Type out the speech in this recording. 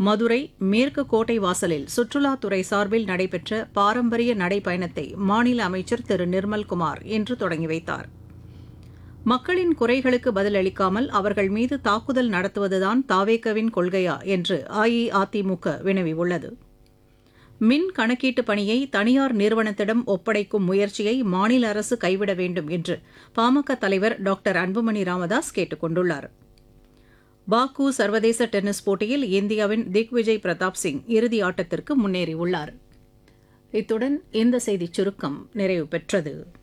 மதுரை மேற்கு கோட்டை வாசலில் சுற்றுலாத்துறை சார்பில் நடைபெற்ற பாரம்பரிய நடைப்பயணத்தை மாநில அமைச்சர் திரு நிர்மல்குமார் இன்று தொடங்கி வைத்தார் மக்களின் குறைகளுக்கு பதிலளிக்காமல் அவர்கள் மீது தாக்குதல் நடத்துவதுதான் தாவேக்கவின் கொள்கையா என்று அஇஅதிமுக வினவியுள்ளது மின் கணக்கீட்டு பணியை தனியார் நிறுவனத்திடம் ஒப்படைக்கும் முயற்சியை மாநில அரசு கைவிட வேண்டும் என்று பாமக தலைவர் டாக்டர் அன்புமணி ராமதாஸ் கேட்டுக் கொண்டுள்ளார் பாக்கு சர்வதேச டென்னிஸ் போட்டியில் இந்தியாவின் திக்விஜய் பிரதாப் சிங் இறுதி ஆட்டத்திற்கு முன்னேறியுள்ளார் இத்துடன் இந்த செய்திச் சுருக்கம் நிறைவு பெற்றது